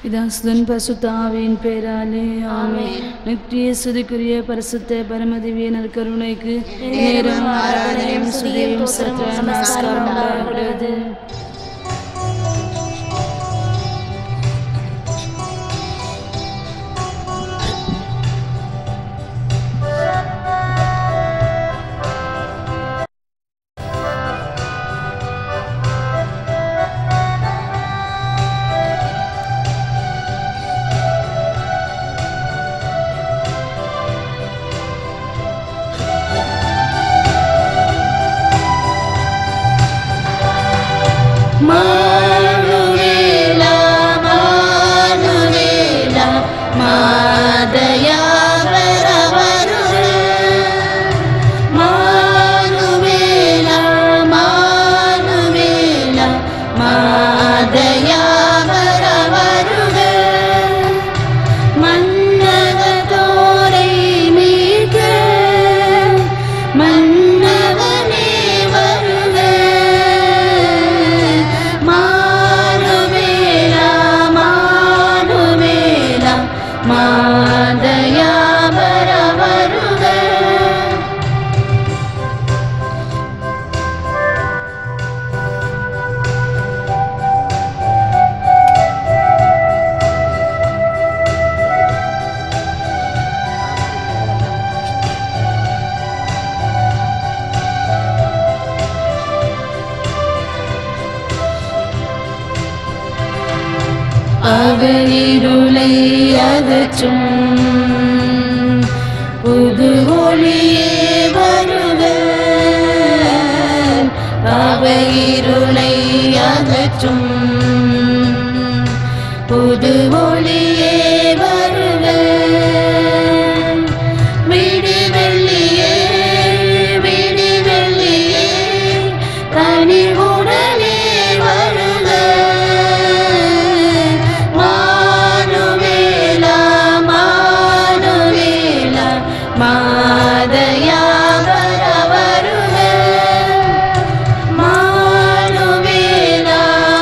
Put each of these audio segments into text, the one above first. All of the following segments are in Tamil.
பிதாசுதன் பரிசுத்த ஆவியின் பேராலே ஆமே நித்திய சுதிக்குரிய பரிசுத்த பரமதிவியனர் கருணைக்கு நேரம் ஆராதனையும் சுதியும் சற்ற நமஸ்காரம் உண்டாகிறது மானுவேலா மானுவேலா மாதயா வரவருளே மானுவேலா மானுவேலா மாதயா வரவருளே மன்னகத்தோரை மீட்க மன்னவனே வருக மானுவேலா மானுவேலா மாதயா வரவருக அகயிருளை அகற்றும் புது ஒளியே வருக அவையிருளை அகற்றும் புது ஒளியே வருக விடி வெள்ளியே விடி வெள்ளியே கனிவுடனே வருக மானுவேலா மானுவேலா மாதயா வர வருக மானுவேலா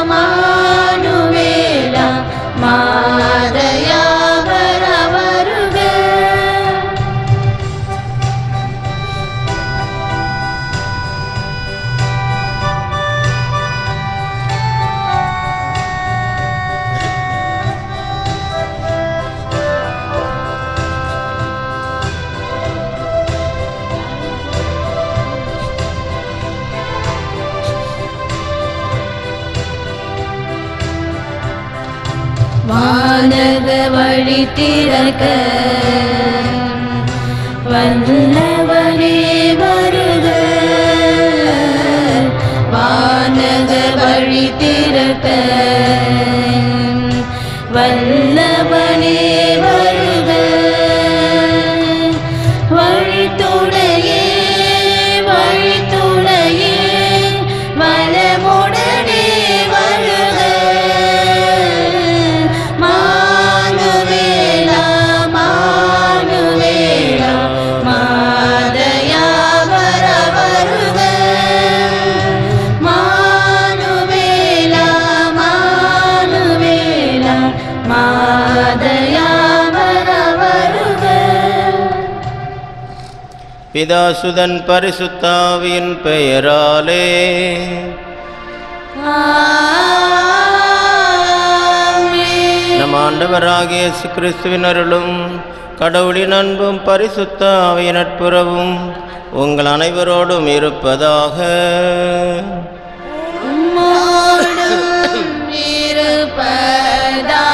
மானுவேலா மாதயா வர வருக வானக வழி திறக்க வல்லவனே வருக வானக வழி திறக்க வல்லவனே வருக வழித்துணையே வழித்துணையே வளமுடனே வருக மானுவேலா மானுவேலா மாதயா வர வருக மானுவேலா மானுவேலா மாதயா வர வருக பிதாசுதன் பரிசுத்தாவியின் பெயராலே ஆமென். நம் ஆண்டவராகிய இயேசு கிறிஸ்துவின் அருளும் கடவுளின் அன்பும் பரிசுத்த ஆவியின் நட்புறவும் உங்கள் அனைவரோடும் இருப்பதாக உம்மோடும் இருப்பதாக.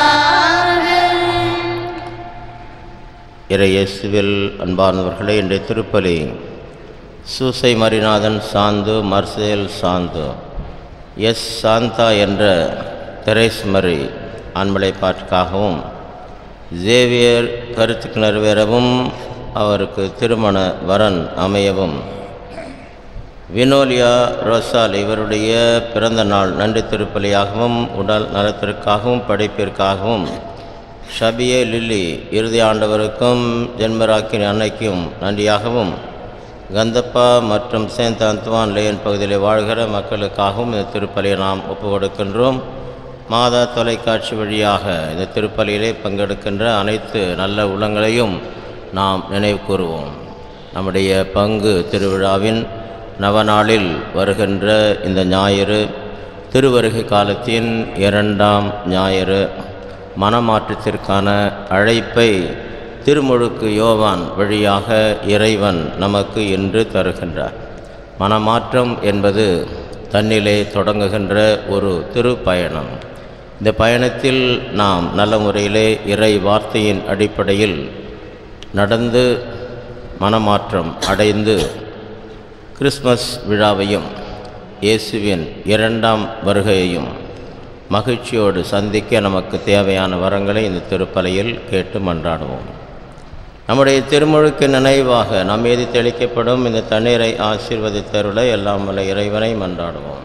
இறையேசுவில் அன்பானவர்களே இன்றைய திருப்பலி சூசை மரிநாதன் சாந்து மர்சேல் சாந்து எஸ் சாந்தா என்ற தெரேஸ் மரி ஆண்மலை பாட்டுக்காகவும் ஜேவியர் கருத்துக்கு நிறைவேறவும் அவருக்கு திருமண வரன் அமையவும் வினோலியா ரோசால் இவருடைய பிறந்த நாள் நன்றி திருப்பலியாகவும் உடல் நலத்திற்காகவும் படைப்பிற்காகவும் ஷபியே லில்லி இறுதி ஆண்டவருக்கும் ஜென்மராக்கின் அன்னைக்கும் நன்றியாகவும் கந்தப்பா மற்றும் சேந்த் அந்துவான் லேயன் பகுதியில் வாழ்கிற மக்களுக்காகவும் இந்த திருப்பலியை நாம் ஒப்பு கொடுக்கின்றோம் மாதா தொலைக்காட்சி வழியாக இந்த திருப்பலியிலே பங்கெடுக்கின்ற அனைத்து நல்ல உள்ளங்களையும் நாம் நினைவு கூறுவோம் நம்முடைய பங்கு திருவிழாவின் நவநாளில் வருகின்ற இந்த ஞாயிறு திருவருகை காலத்தின் இரண்டாம் ஞாயிறு மனமாற்றத்திற்கான அழைப்பை திருமுழுக்கு யோவான் வழியாக இறைவன் நமக்கு இன்று தருகின்றார் மனமாற்றம் என்பது தன்னிலே தொடங்குகின்ற ஒரு திருப்பயணம் இந்த பயணத்தில் நாம் நல்ல முறையிலே இறை வார்த்தையின் அடிப்படையில் நடந்து மனமாற்றம் அடைந்து கிறிஸ்மஸ் விழாவையும் இயேசுவின் இரண்டாம் வருகையையும் மகிழ்ச்சியோடு சந்திக்க நமக்கு தேவையான வரங்களை இந்த திருப்பலையில் கேட்டு மன்றாடுவோம் நம்முடைய திருமுழுக்கு நினைவாக நம் மீது தெளிக்கப்படும் இந்த தண்ணீரை ஆசீர்வதித்தருள எல்லாம் வல்ல இறைவனை மன்றாடுவோம்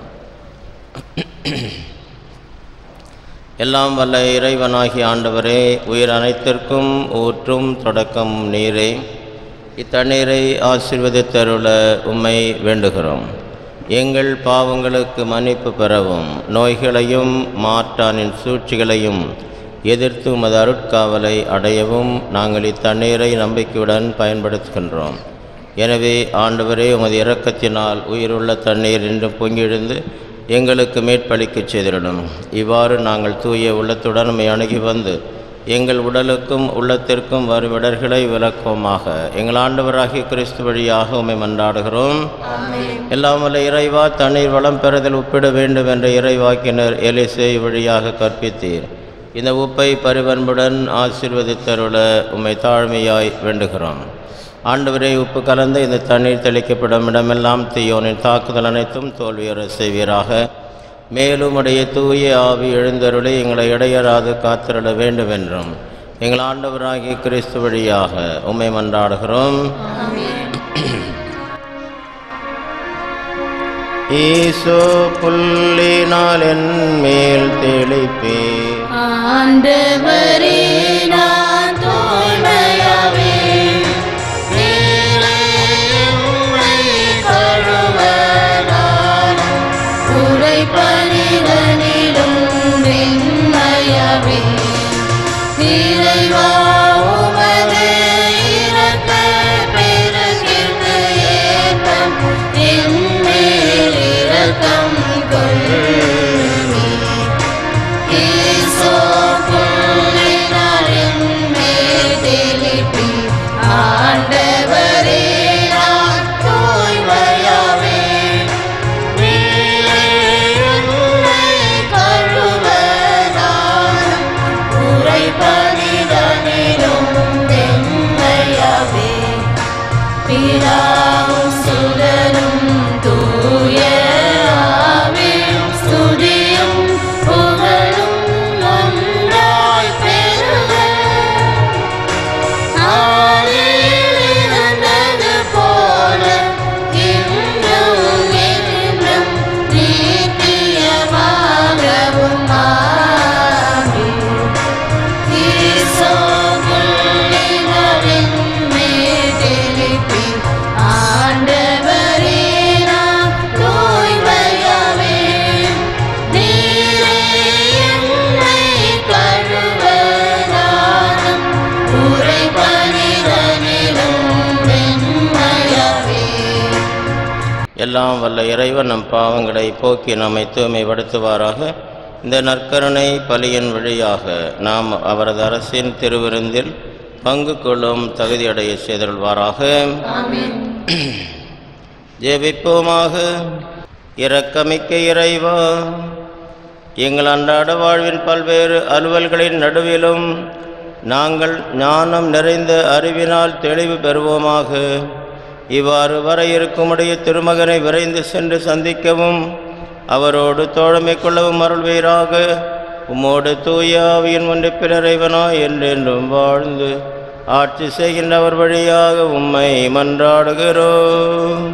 எல்லாம் வல்ல இறைவனாகிய ஆண்டவரே உயிர் அனைத்திற்கும் ஊற்றும் தொடக்கம் நீரே இத்தண்ணீரை ஆசீர்வதித்தருள உம்மை வேண்டுகிறோம் எங்கள் பாவங்களுக்கு மன்னிப்பு பெறவும் நோய்களையும் மாற்றானின் சூழ்ச்சிகளையும் எதிர்த்து உமது அருட்காவலை அடையவும் நாங்கள் இத்தண்ணீரை நம்பிக்கையுடன் பயன்படுத்துகின்றோம் எனவே ஆண்டவரே உமது இரக்கத்தினால் உயிருள்ள தண்ணீர் என்று பொங்கிழுந்து எங்களுக்கு மேற்பளிக்கச் செய்திடணும் இவ்வாறு நாங்கள் தூய உள்ளத்துடன் உம்மை அணுகி வந்து எங்கள் உடலுக்கும் உள்ளத்திற்கும் வரும் இடர்களை விளக்குவோமாக எங்கள் ஆண்டவராகிய கிறிஸ்து வழியாக உம்மை மன்றாடுகிறோம் எல்லாம் வல்ல இறைவா தண்ணீர் வளம் பெறுதல் ஒப்பிட வேண்டும் என்ற இறைவாக்கினர் எலிசை வழியாக கற்பித்தீர் இந்த உப்பை பரிவன்புடன் ஆசீர்வதித்தருள உம்மை தாழ்மையாய் வேண்டுகிறோம் ஆண்டவரே உப்பு கலந்த இந்த தண்ணீர் தெளிக்கப்படும் இடமெல்லாம் தீயோனின் தாக்குதல் அனைத்தும் தோல்வியுற செய்வீராக மேலும் உடைய தூய ஆவி எழுந்தருளை எங்களை இடையராது காத்திருட வேண்டும் என்றும் எங்கள் ஆண்டவராகிய கிறிஸ்து வழியாக உம்மை மன்றாடுகிறோம் ஈசோ புள்ளினால் என் மேல் தெளிப்பே ஆண்டவரே நான் தூய்மையாவே நீரே உம்மை கழுவனாலும் உரைப்பணிதனிலும் வெண்மையாவே இறைவா உமது இரக்க பெருகிற்கு ஏற்றம் என் மேல் இரக்கம் கொள்ளுமே ஈசோ புள்ளினாரின் மேல் தெளிப்பி ஆண்டவரே நான் தூய்மையாவே நீரே என்னை கழுவனாலும் உரைப்பணிதனிலும் வெண்மையாவே பிதாவும் சுடரும் தூய ஆவியும் ஸ்துதியும் புகழும் ஒன்றாய் பெருக ஆதியில் இருந்தது போல இன்றும் என்றும் நித்தியமாகவும் ஆமென். ஈசோ புள்ளிகளின் மேல் தெளிப்பி, ஆண்டவரே நான் தூய்மையாவே. நீரே என்னை கழுவனாலும் உரைப்பணிதனிலும் வெண்மையாவே. எல்லாம் வல்ல இறைவன் நம் பாவங்களை போக்கி நம்மை தூய்மைப்படுத்துவாராக இந்த நற்கருணை பலியின் வழியாக நாம் அவரது அரசின் திருவிருந்தில் பங்கு கொள்ளும் தகுதியடைய செய்தருள்வாராக ஜெபிப்போமாக இரக்கமிக்க இறைவா எங்கள் அன்றாட வாழ்வின் பல்வேறு அலுவல்களின் நடுவிலும் நாங்கள் ஞானம் நிறைந்த அறிவினால் தெளிவு பெறுவோமாக இவ்வாறு வர இருக்குமுடைய திருமகனை விரைந்து சென்று சந்திக்கவும் அவரோடு தோழமை கொள்ளவும் அருள்வீராக உம்மோடு தூய ஆவியின் ஒன்றிப்பில் இறைவனாய் என்றென்றும் வாழ்ந்து ஆட்சி செய்கின்றவர் வழியாக உம்மை மன்றாடுகிறோம்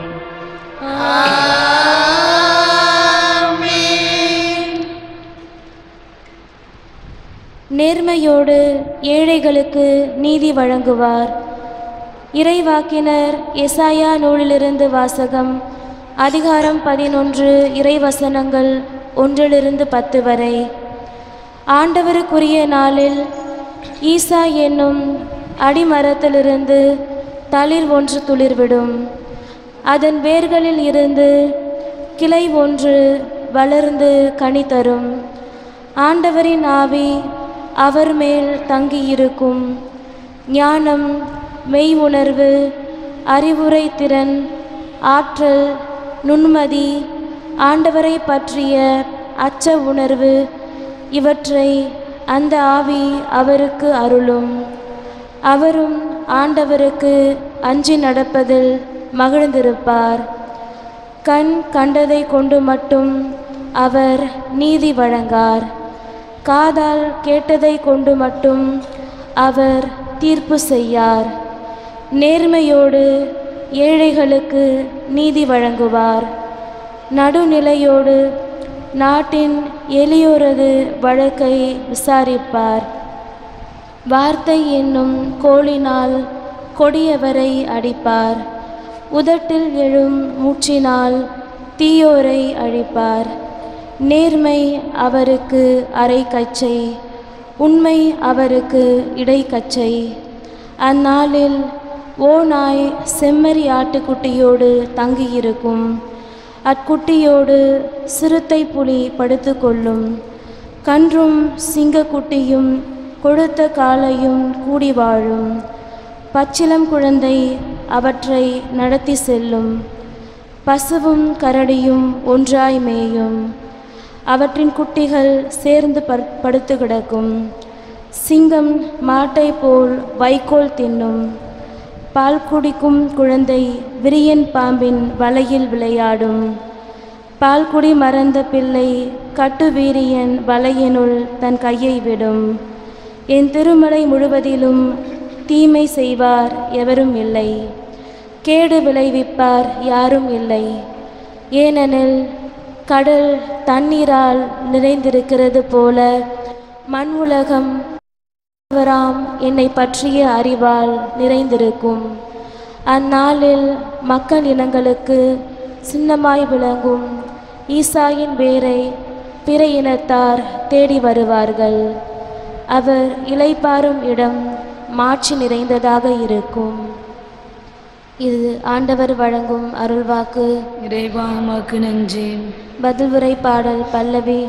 நேர்மையோடு ஏழைகளுக்கு நீதி வழங்குவார் இறைவாக்கினர் எசாயா நூலிலிருந்து வாசகம் அதிகாரம் பதினொன்று இறைவசனங்கள் ஒன்றிலிருந்து பத்து வரை ஆண்டவருக்குரிய நாளில் ஈசா என்னும் அடிமரத்திலிருந்து தளிர் ஒன்று துளிர்விடும் அதன் வேர்களில் இருந்து கிளை ஒன்று வளர்ந்து கனி தரும் ஆண்டவரின் ஆவி அவர் மேல் தங்கியிருக்கும் ஞானம் மெய் உணர்வு அறிவுரை திறன் ஆற்றல் நுண்மதி ஆண்டவரை பற்றிய அச்ச உணர்வு இவற்றை அந்த ஆவி அவருக்கு அருளும் அவரும் ஆண்டவருக்கு அஞ்சி நடப்பதில் மகிழ்ந்திருப்பார் கண் கண்டதை கொண்டு மட்டும் அவர் நீதி வழங்கார் காதால் கேட்டதை கொண்டு மட்டும் அவர் தீர்ப்பு செய்யார் நேர்மையோடு ஏழைகளுக்கு நீதி வழங்குவார் நடுநிலையோடு நாட்டின் எளியோரது வழக்கை விசாரிப்பார் வார்த்தை என்னும் கோளினால் கொடியவரை அடிப்பார் உதட்டில் எழும் மூச்சினால் தீயோரை அழிப்பார் நேர்மை அவருக்கு அரைக்கச்சை உண்மை அவருக்கு இடைக்கச்சை அந்நாளில் ஓநாய் செம்மறி ஆட்டுக்குட்டியோடு தங்கியிருக்கும் அக்குட்டியோடு சிறுத்தை புலி படுத்துக்கொள்ளும் கன்றும் சிங்கக்குட்டியும் கொழுத்த காளையும் கூடி வாழும் பச்சிலம் குழந்தை அவற்றை நடத்தி செல்லும் பசுவும் கரடியும் ஒன்றாய் மேயும் அவற்றின் குட்டிகள் சேர்ந்து பர்- படுத்து கிடக்கும் சிங்கம் மாட்டை போல் வைக்கோல் தின்னும் பால் குடிக்கும் குழந்தை விரியன் பாம்பின் வலையில் விளையாடும் பால்குடி மறந்த பிள்ளை கட்டுவீரியன் வலையினுள் தன் கையை விடும் என் திருமலை முழுவதிலும் தீமை செய்வார் எவரும் இல்லை கேடு விளைவிப்பார் யாரும் இல்லை ஏனெனில் கடல் தண்ணீரால் நிறைந்திருக்கிறது போல மண் உலகம் அவராம் என்னை பற்றிய அறிவால் நிறைந்திருக்கும் அந்நாளில் மக்கள் இனங்களுக்கு சின்னமாய் விளங்கும் ஈசாயின் வேரை பிற இனத்தார் தேடி வருவார்கள் அவர் இளைப்பாறும் இடம் மாட்சி நிறைந்ததாக இருக்கும் இது ஆண்டவர் வழங்கும் அருள்வாக்கு இறைவா உமக்கு நன்றி பதில் உரை பாடல் பல்லவி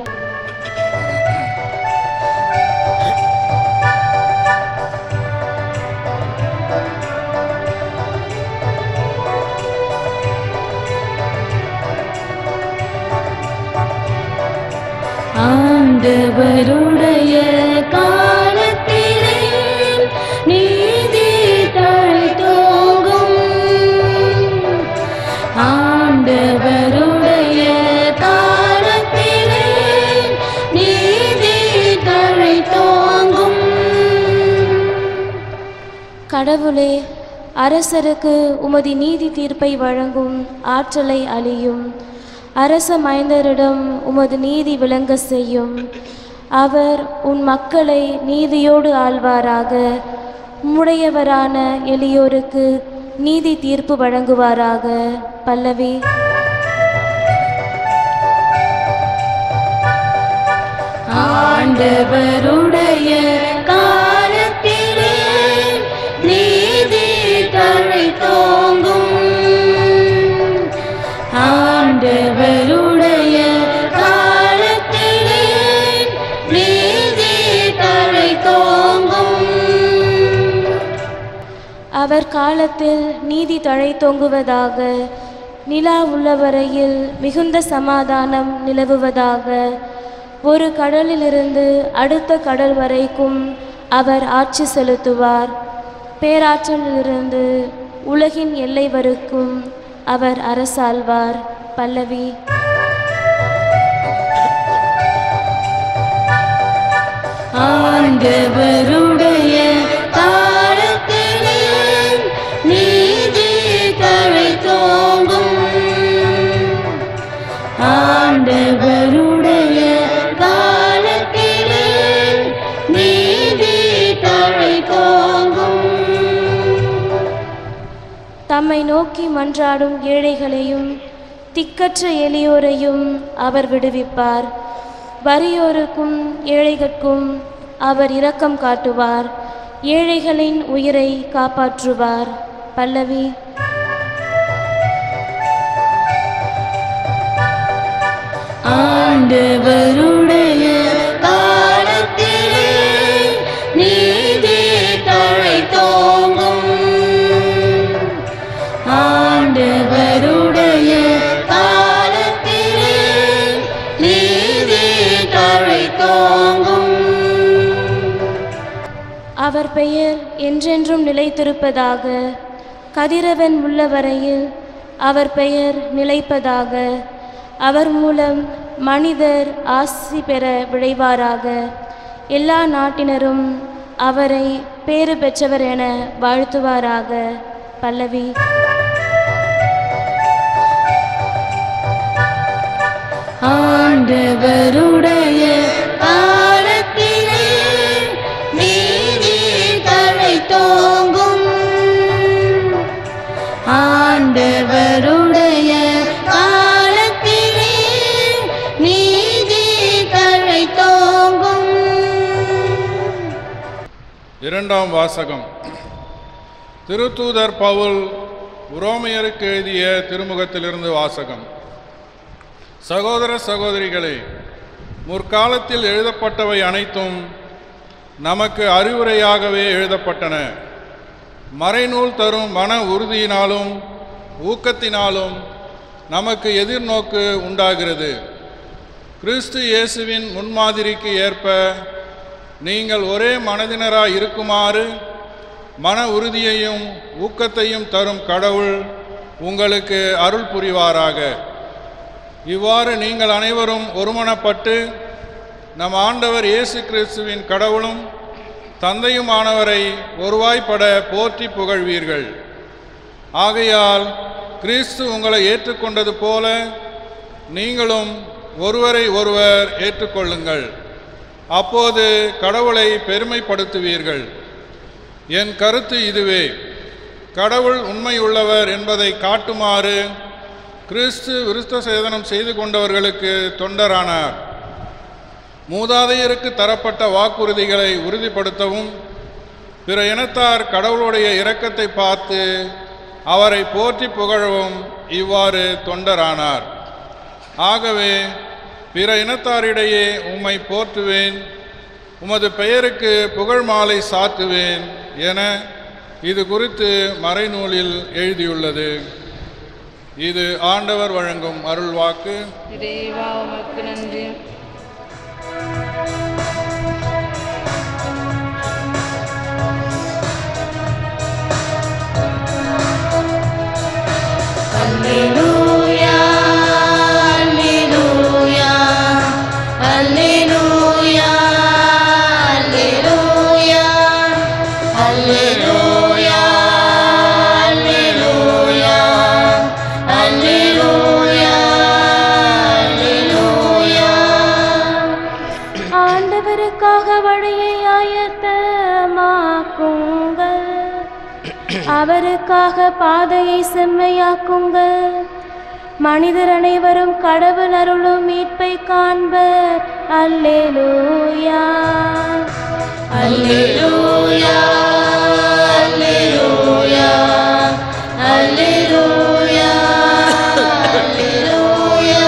ஆண்டவருடைய காலத்திலே நீதி தழைத்தோங்கும் ஆண்டவருடைய காலத்திலே நீதி தழைத்தோங்கும் கடவுளே அரசருக்கு உமது நீதி தீர்ப்பை வழங்கும் ஆற்றலை அழியும் அரச மைந்தரிடம் உமது நீதி விளங்க செய்யும் அவர் உன் மக்களை நீதியோடு ஆள்வாராக உம்முடையவரான எளியோருக்கு நீதி தீர்ப்பு வழங்குவாராக பல்லவி ஆண்டவருடைய காலத்திலே நீதி தழைத்தோங்கும் ஆண்டவருடைய காலத்திலே நீதி தழைத்தோங்கும் அவர் காலத்தில் நீதி தழைத்தோங்குவதாக நிலா உள்ளவரையில் மிகுந்த சமாதானம் நிலவுவதாக ஒரு கடலிலிருந்து அடுத்த கடல் வரைக்கும் அவர் ஆட்சி செலுத்துவார் பேராற்றலிலிருந்து உலகின் எல்லை வரைக்கும் அவர் அரசாள்வார் பல்லவி ஆண்டவருடைய காலத்திலே நீதி தழைத்தோங்கும் ஆண்டவருடைய காலத்திலே நீதி தழைத்தோங்கும் தம்மை நோக்கி மன்றாடும் ஏழைகளையும் திக்கற்ற எளியோரையும் அவர் விடுவிப்பார் வறியோருக்கும் ஏழைகட்கும் அவர் இரக்கம் காட்டுவார் ஏழைகளின் உயிரை காப்பாற்றுவார் பல்லவி ஆண்டவருடைய காலத்திலே நீதி தழைத்தோங்கும் ஆண்டவருடைய காலத்திலே நீதி தழைத்தோங்கும் அவர் பெயர் என்றென்றும் நிலைத்திருப்பதாக கதிரவன் உள்ள வரையில் அவர் பெயர் நிலைப்பதாக அவர் மூலம் மனிதர் ஆசி பெற விழைவாராக எல்லா நாட்டினரும் அவரை பேறு பெற்றவர் என வாழ்த்துவாராக பல்லவி ஆண்டவருடைய காலத்திலே நீதி தழைத்தோங்கும் ஆண்டவருடைய காலத்திலே நீதி தழைத்தோங்கும் இரண்டாம் வாசகம் திருத்தூதர் பவுல் உரோமையருக்கு எழுதிய திருமுகத்திலிருந்து வாசகம் சகோதர சகோதரிகளே முற்காலத்தில் எழுதப்பட்டவை அனைத்தும் நமக்கு அறிவுரையாகவே எழுதப்பட்டன மறைநூல் தரும் மன உறுதியினாலும் ஊக்கத்தினாலும் நமக்கு எதிர்நோக்கு உண்டாகிறது கிறிஸ்து இயேசுவின் முன்மாதிரிக்கு ஏற்ப நீங்கள் ஒரே மனதினராய் இருக்குமாறு மன உறுதியையும் ஊக்கத்தையும் தரும் கடவுள் உங்களுக்கு அருள் புரிவாராக இவ்வாறு நீங்கள் அனைவரும் ஒருமனப்பட்டு நம் ஆண்டவர் இயேசு கிறிஸ்துவின் கடவுளும் தந்தையுமானவரை ஒருவாய்ப்பட போற்றி புகழ்வீர்கள் ஆகையால் கிறிஸ்து உங்களை ஏற்றுக்கொண்டது போல நீங்களும் ஒருவரை ஒருவர் ஏற்றுக்கொள்ளுங்கள் அப்போது கடவுளை பெருமைப்படுத்துவீர்கள் என் கருத்து இதுவே கடவுள் உண்மையுள்ளவர் என்பதை காட்டுமாறு கிறிஸ்து விருத்த சேதனம் செய்து கொண்டவர்களுக்கு தொண்டரானார் மூதாதையருக்கு தரப்பட்ட வாக்குறுதிகளை உறுதிப்படுத்தவும் பிற இனத்தார் கடவுளுடைய இரக்கத்தை பார்த்து அவரை போற்றி புகழவும் இவ்வாறு தொண்டரானார் ஆகவே பிற இனத்தாரிடையே உம்மை போற்றுவேன் உமது பெயருக்கு புகழ் மாலை சாத்துவேன் என இது குறித்து மறைநூலில் எழுதியுள்ளது இது ஆண்டவர் வழங்கும் அருள்வாக்கு இறைவா உமக்கு நன்றி அல்லேலூயா அல்லேலூயா அல்லேலூயா அல்லேலூயா அல்லேலூயா அல்லேலூயா அல்லேலூயா அல்லேலூயா ஆண்டவருக்காக வழியை ஆயத்தமாக்குங்கள் அவருக்காக பாதையை செம்மையாக்குங்கள் மனிதர் அனைவரும் கடவுள் அருளும் மீட்பை காண்பர் அல்லேலூயா அல்லேலூயா அல்லேலூயா அல்லேலூயா அல்லேலூயா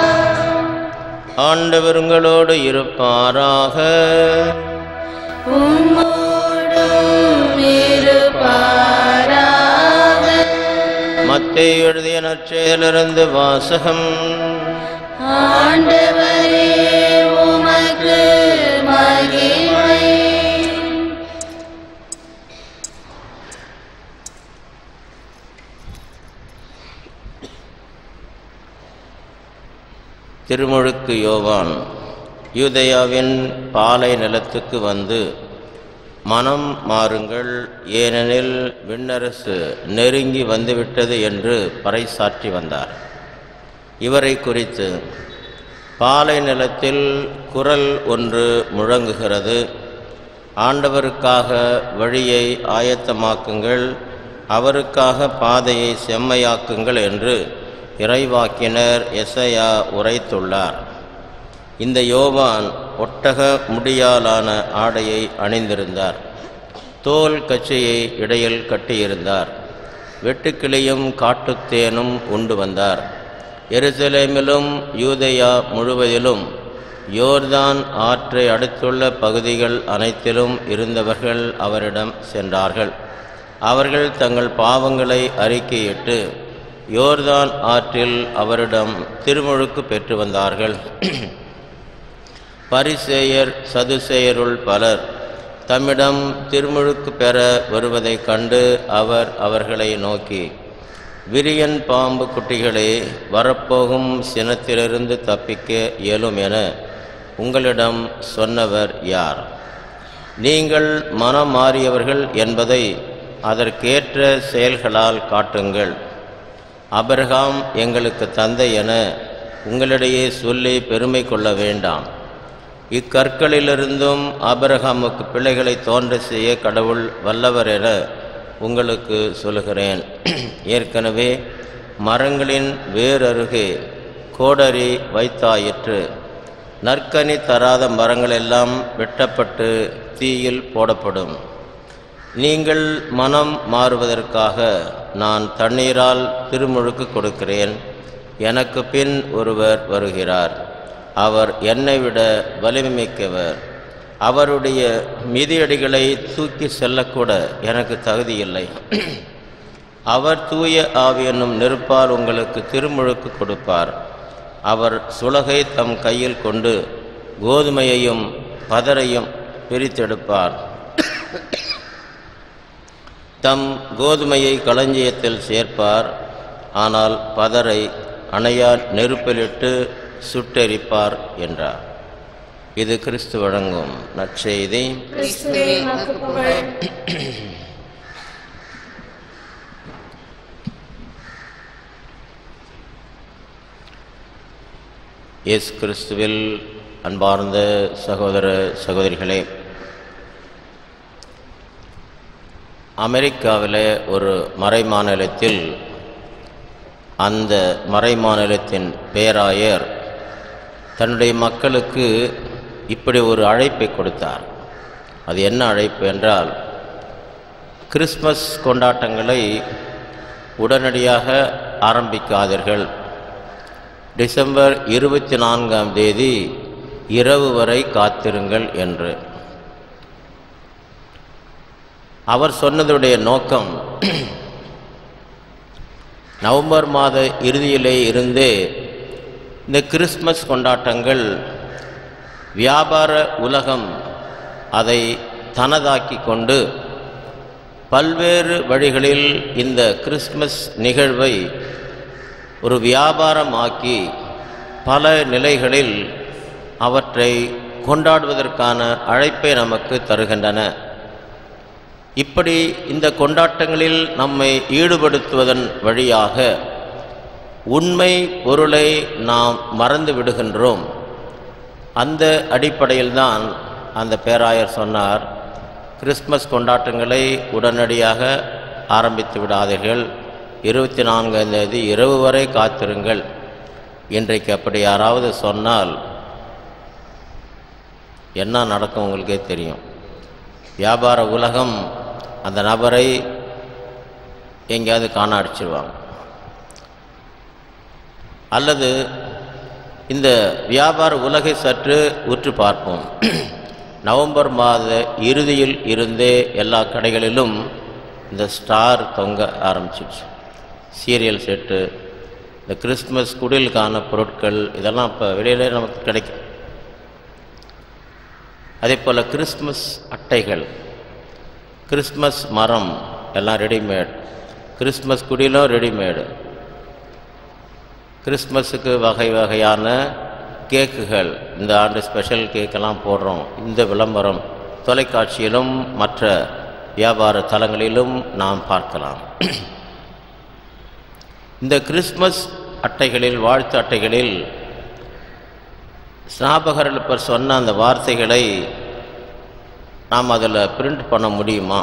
ஆண்டவர் உங்களோடு இருப்பாராக உம்மோடும் இருப்பாராக மத்தேயு எழுதிய நற்செயலிருந்து வாசகம் ஆண்டவரே உமக்கு மகிமை திருமுழுக்கு யோவான் யூதேயாவின் பாலை நிலத்துக்கு வந்து மனம் மாறுங்கள் ஏனெனில் விண்ணரசு நெருங்கி வந்துவிட்டது என்று பறைசாற்றி வந்தார் இவரை குறித்து பாலை நிலத்தில் குரல் ஒன்று முழங்குகிறது ஆண்டவருக்காக வழியை ஆயத்தமாக்குங்கள் அவருக்காக பாதையை செம்மையாக்குங்கள் என்று இறைவாக்கினர் எசையா உரைத்துள்ளார் இந்த யோவான் ஒட்டக முடியாலான ஆடையை அணிந்திருந்தார் தோல் கச்சையை இடையில் கட்டியிருந்தார் வெட்டுக்கிளியும் காட்டுத்தேனும் உண்டு வந்தார் எருசலேமிலும் யூதேயா முழுவதிலும் யோர்தான் ஆற்றை அடுத்துள்ள பகுதிகள் அனைத்திலும் இருந்தவர்கள் அவரிடம் சென்றார்கள் அவர்கள் தங்கள் பாவங்களை அறிக்கையிட்டு யோர்தான் ஆற்றில் அவரிடம் திருமுழுக்கு பெற்று வந்தார்கள் பரிசேயர் சதுசேயருள் பலர் தம்மிடம் திருமுழுக்கு பெற வருவதைக் கண்டு அவர் அவர்களை நோக்கி விரியன் பாம்பு குட்டிகளே வரப்போகும் சினத்திலிருந்து தப்பிக்க இயலும் என உங்களிடம் சொன்னவர் யார் நீங்கள் மனம் மாறியவர்கள் என்பதை அதற்கேற்ற செயல்களால் காட்டுங்கள் அபிரகாம் எங்களுக்கு தந்தை என உங்களிடையே சொல்லி பெருமை கொள்ள வேண்டாம் இக்கற்களிலிருந்தும் ஆபிரகாமுக்கு பிள்ளைகளை தோன்ற செய்ய கடவுள் வல்லவர் என உங்களுக்கு சொல்லுகிறேன் ஏற்கனவே மரங்களின் வேரருகே கோடரி வைத்தாயிற்று நற்கனி தராத மரங்களெல்லாம் வெட்டப்பட்டு தீயில் போடப்படும் நீங்கள் மனம் மாறுவதற்காக நான் தண்ணீரால் திருமுழுக்கு கொடுக்கிறேன் எனக்கு பின் ஒருவர் வருகிறார் அவர் என்னை விட வலிமை மிக்கவர் அவருடைய மிதியடிகளை தூக்கி செல்லக்கூட எனக்கு தகுதியில்லை அவர் தூய ஆவி என்னும் நெருப்பால் உங்களுக்கு திருமுழுக்கு கொடுப்பார் அவர் சுலகை தம் கையில் கொண்டு கோதுமையையும் பதரையும் பிரித்தெடுப்பார் தம் கோதுமையை களஞ்சியத்தில் சேர்ப்பார் ஆனால் பதரை அணையா நெருப்பிலிட்டு சுட்டெரிப்பார் என்றார் இது கிறிஸ்து வழங்கும் நற்செய்தி கிறிஸ்துவே உமக்கு புகழ் இயேசு கிறிஸ்துவில் அன்பார்ந்த சகோதர சகோதரிகளே அமெரிக்காவிலே ஒரு மறைமாநிலத்தில் அந்த மறைமாநிலத்தின் பேராயர் தன்னுடைய மக்களுக்கு இப்படி ஒரு அழைப்பை கொடுத்தார் அது என்ன அழைப்பு என்றால் கிறிஸ்மஸ் கொண்டாட்டங்களை உடனடியாக ஆரம்பிக்காதீர்கள் டிசம்பர் இருபத்தி நான்காம் தேதி இரவு வரை காத்திருங்கள் என்று அவர் சொன்னதுடைய நோக்கம் நவம்பர் மாத இறுதியிலே இருந்தே இந்த கிறிஸ்மஸ் கொண்டாட்டங்கள் வியாபார உலகம் அதை தனதாக்கி கொண்டு பல்வேறு வழிகளில் இந்த கிறிஸ்மஸ் நிகழ்வை ஒரு வியாபாரமாக்கி பல நிலைகளில் அவற்றை கொண்டாடுவதற்கான அழைப்பை நமக்கு தருகின்றன இப்படி இந்த கொண்டாட்டங்களில் நம்மை ஈடுபடுத்துவதன் வழியாக உண்மை பொருளை நாம் மறந்து விடுகின்றோம் அந்த அடிப்படையில்தான் அந்த பேராயர் சொன்னார் கிறிஸ்மஸ் கொண்டாட்டங்களை உடனடியாக ஆரம்பித்து விடாதீர்கள் இருபத்தி நான்காம் தேதி இரவு வரை காத்திருங்கள் இன்றைக்கு அப்படி யாராவது சொன்னால் என்ன நடக்கும் உங்களுக்கே தெரியும் வியாபார உலகம் அந்த நபரை எங்கேயாவது காண அடிச்சிருவாங்க அல்லது இந்த வியாபார உலகை சற்று உற்று பார்ப்போம் நவம்பர் மாத இறுதியில் இருந்தே எல்லா கடைகளிலும் இந்த ஸ்டார் தொங்க ஆரம்பிச்சிடுச்சு சீரியல் செட்டு இந்த கிறிஸ்மஸ் குடிலுக்கான பொருட்கள் இதெல்லாம் இப்போ வெளியிலே நமக்கு கிடைக்கும் அதே போல் கிறிஸ்மஸ் அட்டைகள் கிறிஸ்மஸ் மரம் எல்லாம் ரெடிமேட் கிறிஸ்மஸ் குடிலும் ரெடிமேடு கிறிஸ்மஸுக்கு வகை வகையான கேக்குகள் இந்த ஆண்டு ஸ்பெஷல் கேக்கெல்லாம் போடுறோம் இந்த விளம்பரம் தொலைக்காட்சியிலும் மற்ற வியாபார தலங்களிலும் நாம் பார்க்கலாம் இந்த கிறிஸ்மஸ் அட்டைகளில் வாழ்த்து அட்டைகளில் ஸ்நாபகர்கள் இப்போ சொன்ன அந்த வார்த்தைகளை நாம் அதில் பிரிண்ட் பண்ண முடியுமா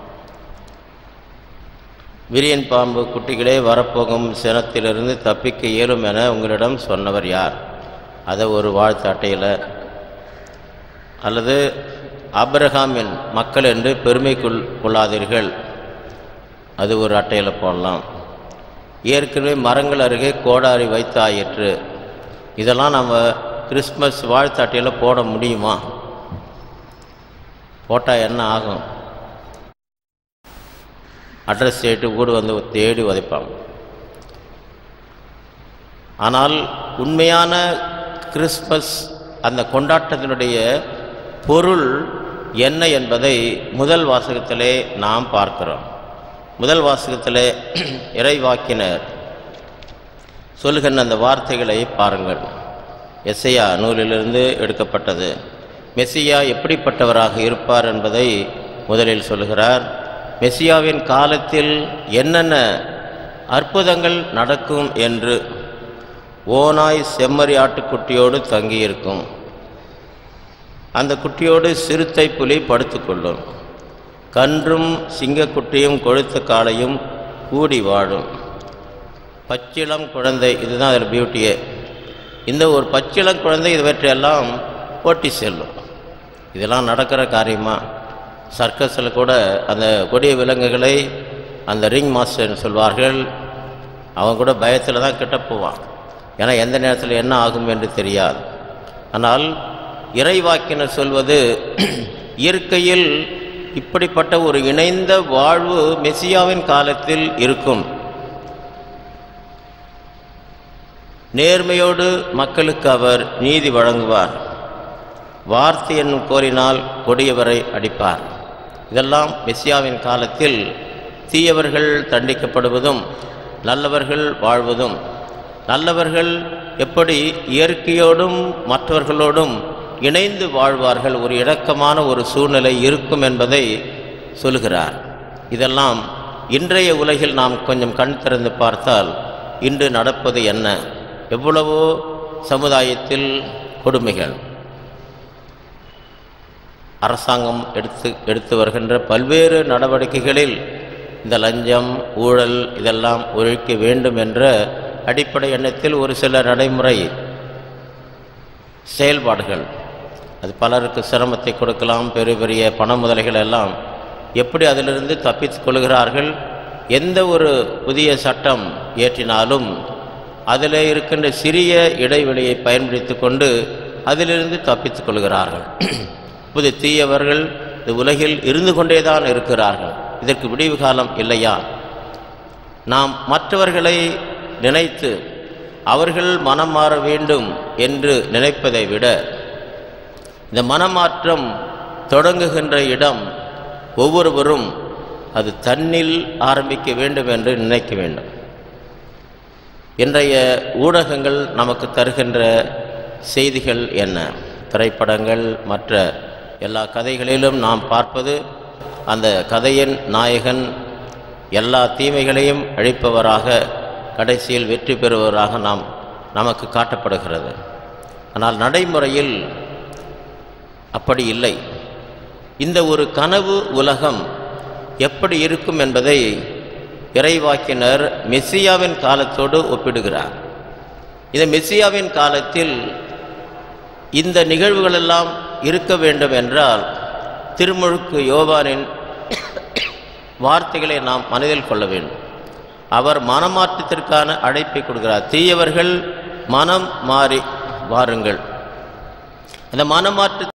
விரியன் பாம்பு குட்டிகளே வரப்போகும் சினத்திலிருந்து தப்பிக்க இயலும் என உங்களிடம் சொன்னவர் யார் அதை ஒரு வாழ்த்து அட்டையில் அல்லது ஆபிரகாமின் மக்கள் என்று பெருமை கொள் கொள்ளாதீர்கள் அது ஒரு அட்டையில் போடலாம் ஏற்கனவே மரங்கள் அருகே கோடாரி வைத்தாயிற்று இதெல்லாம் நம்ம கிறிஸ்மஸ் வாழ்த்து அட்டையில் போட முடியுமா போட்டால் என்ன ஆகும் அட்ரஸ் கேட்டு வீடு வந்து தேடி உதைப்பாங்க ஆனால் உண்மையான கிறிஸ்மஸ் அந்த கொண்டாட்டத்தினுடைய பொருள் என்ன என்பதை முதல் வாசகத்திலே நாம் பார்க்கிறோம் முதல் வாசகத்திலே இறைவாக்கினர் சொல்லுகின்ற அந்த வார்த்தைகளை பாருங்கள் எஸ்ஐயா நூலிலிருந்து எடுக்கப்பட்டது மெஸ்ஸியா எப்படிப்பட்டவராக இருப்பார் என்பதை முதலில் சொல்லுகிறார் மெஸ்ஸியாவின் காலத்தில் என்னென்ன அற்புதங்கள் நடக்கும் என்று ஓனாய் செம்மறி ஆட்டுக்குட்டியோடு தங்கியிருக்கும் அந்த குட்டியோடு சிறுத்தை புலி படுத்துக்கொள்ளும் கன்றும் சிங்கக்குட்டியும் கொழுத்த காளையும் கூடி வாழும் பச்சிளம் குழந்தை இதுதான் அதில் பியூட்டியே இந்த ஒரு பச்சிளம் குழந்தை இவற்றையெல்லாம் ஓட்டி செல்லும் இதெல்லாம் நடக்கிற காரியமா சர்க்கஸில் கூட அந்த கொடிய விலங்குகளை அந்த ரிங் மாஸ்டர்னு சொல்வார்கள் அவன் கூட பயத்தில் தான் கிட்ட போவான் ஏன்னா எந்த நேரத்தில் என்ன ஆகும் என்று தெரியாது ஆனால் இறைவாக்கினர் சொல்வது இயற்கையில் இப்படிப்பட்ட ஒரு இணைந்த வாழ்வு மெசியாவின் காலத்தில் இருக்கும் நேர்மையோடு மக்களுக்கு அவர் நீதி வழங்குவார் வார்த்தை என்னும் கோரினால் கொடியவரை அடிப்பார் இதெல்லாம் மெசியாவின் காலத்தில் தீயவர்கள் தண்டிக்கப்படுவதும் நல்லவர்கள் வாழ்வதும் நல்லவர்கள் எப்படி இயற்கையோடும் மற்றவர்களோடும் இணைந்து வாழ்வார்கள் ஒரு இணக்கமான ஒரு சூழ்நிலை இருக்கும் என்பதை சொல்கிறார் இதெல்லாம் இன்றைய உலகில் நாம் கொஞ்சம் கண் திறந்து பார்த்தால் இன்று நடப்பது என்ன எவ்வளவோ சமுதாயத்தில் கொடுமைகள் அரசாங்கம் எடுத்து எடுத்து வருகின்ற பல்வேறு நடவடிக்கைகளில் இந்த லஞ்சம் ஊழல் இதெல்லாம் ஒழிக்க வேண்டும் என்ற அடிப்படை எண்ணத்தில் ஒரு சில நடைமுறை செயல்பாடுகள் அது பலருக்கு சிரமத்தை கொடுக்கலாம் பெரிய பெரிய பண முதலைகள் எல்லாம் எப்படி அதிலிருந்து தப்பித்துக் கொள்கிறார்கள் எந்த ஒரு புதிய சட்டம் இயற்றினாலும் அதில் இருக்கின்ற சிறிய இடைவெளியை பயன்படுத்தி கொண்டு அதிலிருந்து தப்பித்துக் கொள்கிறார்கள் புது தீயவர்கள் இந்த உலகில் இருந்து கொண்டேதான் இருக்கிறார்கள் இதற்கு விடிவு காலம் இல்லையா நாம் மற்றவர்களை நினைத்து அவர்கள் மனம் மாற வேண்டும் என்று நினைப்பதை விட இந்த மனமாற்றம் தொடங்குகின்ற இடம் ஒவ்வொருவரும் அது தன்னில் ஆரம்பிக்க வேண்டும் என்று நினைக்க வேண்டும் இன்றைய ஊடகங்கள் நமக்கு தருகின்ற செய்திகள் என்ன திரைப்படங்கள் மற்ற எல்லா கதைகளிலும் நாம் பார்ப்பது அந்த கதையின் நாயகன் எல்லா தீமைகளையும் அழிப்பவராக கடைசியில் வெற்றி பெறுவராக நாம் நமக்கு காட்டப்படுகிறது ஆனால் நடைமுறையில் அப்படி இல்லை இந்த ஒரு கனவு உலகம் எப்படி இருக்கும் என்பதை இறைவாக்கினர் மெஸ்ஸியாவின் காலத்தோடு ஒப்பிடுகிறார் இந்த மெஸ்ஸியாவின் காலத்தில் இந்த நிகழ்வுகளெல்லாம் இருக்க வேண்டும் என்றால் திருமுழுக்கு யோவானின் வார்த்தைகளை நாம் மனதில் கொள்ள வேண்டும் அவர் மனமாற்றத்திற்கான அழைப்பை கொடுக்கிறார் தீயவர்கள் மனம் மாறி வாருங்கள் அந்த மனமாற்ற